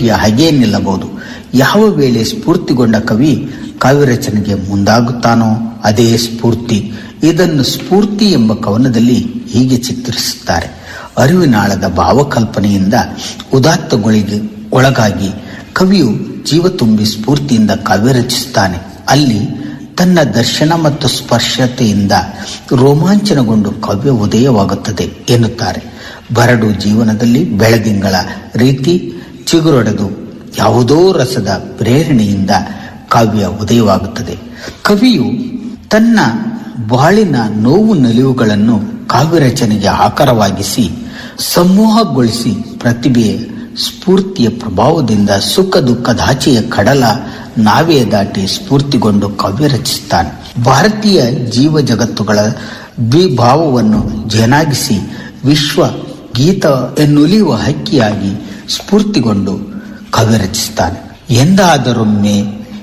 ಸೃಷ್ಟಿಯ ಹಾಗೇ ನಿಲ್ಲಬಹುದು ಯಾವ ವೇಳೆ ಸ್ಫೂರ್ತಿಗೊಂಡ ಕವಿ ಕಾವ್ಯರಚನೆಗೆ ಮುಂದಾಗುತ್ತಾನೋ ಅದೇ ಸ್ಫೂರ್ತಿ ಇದನ್ನು ಸ್ಫೂರ್ತಿ ಎಂಬ ಕವನದಲ್ಲಿ ಹೀಗೆ ಚಿತ್ರಿಸುತ್ತಾರೆ ಅರಿವಿನಾಳದ ಭಾವಕಲ್ಪನೆಯಿಂದ ಉದಾತ್ತಗೊಳಿಗೆ ಒಳಗಾಗಿ ಕವಿಯು ಜೀವ ತುಂಬಿ ಸ್ಫೂರ್ತಿಯಿಂದ ಕಾವ್ಯ ರಚಿಸುತ್ತಾನೆ ಅಲ್ಲಿ ತನ್ನ ದರ್ಶನ ಮತ್ತು ಸ್ಪರ್ಶತೆಯಿಂದ ರೋಮಾಂಚನಗೊಂಡು ಕಾವ್ಯ ಉದಯವಾಗುತ್ತದೆ ಎನ್ನುತ್ತಾರೆ ಬರಡು ಜೀವನದಲ್ಲಿ ಬೆಳದಿಂಗಳ ರೀತಿ ಚಿಗುರೊಡೆದು ಯಾವುದೋ ರಸದ ಪ್ರೇರಣೆಯಿಂದ ಕಾವ್ಯ ಉದಯವಾಗುತ್ತದೆ ಕವಿಯು ತನ್ನ ಬಾಳಿನ ನೋವು ನಲಿವುಗಳನ್ನು ಕಾವ್ಯ ರಚನೆಗೆ ಆಕಾರವಾಗಿಸಿ ಸಮೂಹಗೊಳಿಸಿ ಪ್ರತಿಭೆಯ ಸ್ಫೂರ್ತಿಯ ಪ್ರಭಾವದಿಂದ ಸುಖ ದುಃಖದಾಚೆಯ ಕಡಲ ನಾವೇ ದಾಟಿ ಸ್ಫೂರ್ತಿಗೊಂಡು ಕಾವ್ಯ ರಚಿಸುತ್ತಾನೆ ಭಾರತೀಯ ಜೀವ ಜಗತ್ತುಗಳ ದ್ವಿಭಾವವನ್ನು ಜನಾಗಿಸಿ ವಿಶ್ವ ಗೀತ ಎನ್ನುಲಿಯುವ ಹಕ್ಕಿಯಾಗಿ ಸ್ಫೂರ್ತಿಗೊಂಡು ಕಾವ್ಯ ರಚಿಸುತ್ತಾನೆ ಎಂದಾದರೊಮ್ಮೆ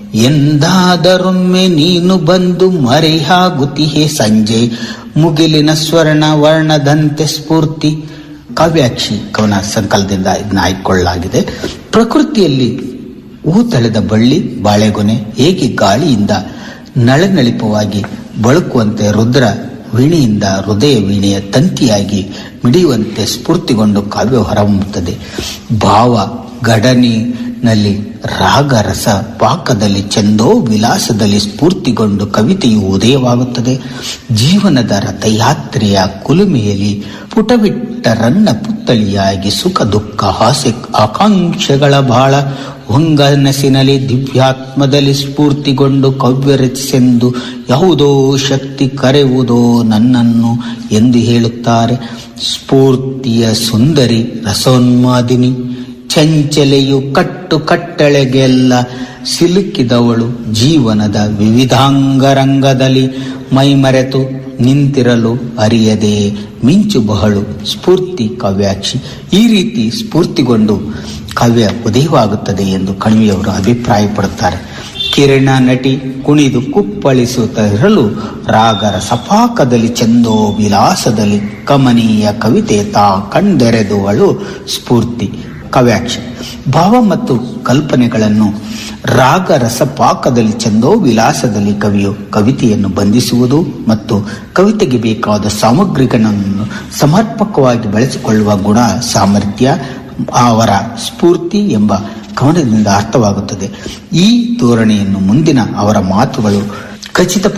ಎಂದಾದರೊಮ್ಮೆ ನೀನು ಬಂದು ಮರೆಯಾಗುತ್ತಿಹೆ ಸಂಜೆ ಮುಗಿಲಿನ ಸ್ವರ್ಣ ವರ್ಣದಂತೆ ಸ್ಫೂರ್ತಿ ಕಾವ್ಯಾಕ್ಷಿ ಕವನ ಸಂಕಲನದಿಂದ ಇದನ್ನ ಆಯ್ಕೊಳ್ಳಲಾಗಿದೆ ಪ್ರಕೃತಿಯಲ್ಲಿ ಹೂ ತಳೆದ ಬಳ್ಳಿ ಬಾಳೆಗೊನೆ ಹೇಗೆ ಗಾಳಿಯಿಂದ ನಳನಳಿಪವಾಗಿ ಬಳುಕುವಂತೆ ರುದ್ರ ವೀಣೆಯಿಂದ ಹೃದಯ ವೀಣೆಯ ತಂತಿಯಾಗಿ ಮಿಡಿಯುವಂತೆ ಸ್ಫೂರ್ತಿಗೊಂಡು ಕಾವ್ಯ ಹೊರಹೊಮ್ಮುತ್ತದೆ ಭಾವ ಗಡನಿನಲ್ಲಿ ರಾಗ ರಸ ಪಾಕದಲ್ಲಿ ಚಂದೋ ವಿಲಾಸದಲ್ಲಿ ಸ್ಫೂರ್ತಿಗೊಂಡು ಕವಿತೆಯು ಉದಯವಾಗುತ್ತದೆ ಜೀವನದ ರಥಯಾತ್ರೆಯ ಕುಲುಮೆಯಲ್ಲಿ ಪುಟವಿಟ್ಟ ರನ್ನ ಪುತ್ತಳಿಯಾಗಿ ಸುಖ ದುಃಖ ಹಾಸ್ಯ ಆಕಾಂಕ್ಷೆಗಳ ಬಾಳ ಹೊಂಗನಸಿನಲ್ಲಿ ದಿವ್ಯಾತ್ಮದಲ್ಲಿ ಸ್ಫೂರ್ತಿಗೊಂಡು ಕಾವ್ಯ ರಚಿಸೆಂದು ಯಾವುದೋ ಶಕ್ತಿ ಕರೆಯುವುದೋ ನನ್ನನ್ನು ಎಂದು ಹೇಳುತ್ತಾರೆ ಸ್ಫೂರ್ತಿಯ ಸುಂದರಿ ರಸೋನ್ಮಾದಿನಿ ಚಂಚಲೆಯು ಕಟ್ಟು ಕಟ್ಟಳೆಗೆಲ್ಲ ಸಿಲುಕಿದವಳು ಜೀವನದ ವಿವಿಧಾಂಗರಂಗದಲ್ಲಿ ಮೈಮರೆತು ನಿಂತಿರಲು ಅರಿಯದೆ ಮಿಂಚು ಬಹಳು ಸ್ಫೂರ್ತಿ ಕಾವ್ಯಾಕ್ಷಿ ಈ ರೀತಿ ಸ್ಫೂರ್ತಿಗೊಂಡು ಕಾವ್ಯ ಉದಯವಾಗುತ್ತದೆ ಎಂದು ಕಣಿವೆಯವರು ಅಭಿಪ್ರಾಯಪಡುತ್ತಾರೆ ಕಿರಣ ನಟಿ ಕುಣಿದು ಕುಪ್ಪಳಿಸುತ್ತಾ ಇರಲು ರಾಗರ ಸಪಾಕದಲ್ಲಿ ಚಂದೋ ವಿಲಾಸದಲ್ಲಿ ಕಮನೀಯ ಕವಿತೆ ತಾ ಕಣ್ದೆರೆದುವಳು ಸ್ಫೂರ್ತಿ ಕಾವ್ಯಾಕ್ಷಿ ಭಾವ ಮತ್ತು ಕಲ್ಪನೆಗಳನ್ನು ರಾಗ ರಸಪಾಕದಲ್ಲಿ ಚಂದೋ ವಿಲಾಸದಲ್ಲಿ ಕವಿಯು ಕವಿತೆಯನ್ನು ಬಂಧಿಸುವುದು ಮತ್ತು ಕವಿತೆಗೆ ಬೇಕಾದ ಸಾಮಗ್ರಿಗಳನ್ನು ಸಮರ್ಪಕವಾಗಿ ಬಳಸಿಕೊಳ್ಳುವ ಗುಣ ಸಾಮರ್ಥ್ಯ ಅವರ ಸ್ಫೂರ್ತಿ ಎಂಬ ಕವನದಿಂದ ಅರ್ಥವಾಗುತ್ತದೆ ಈ ಧೋರಣೆಯನ್ನು ಮುಂದಿನ ಅವರ ಮಾತುಗಳು ಖಚಿತಪಡಿಸಿ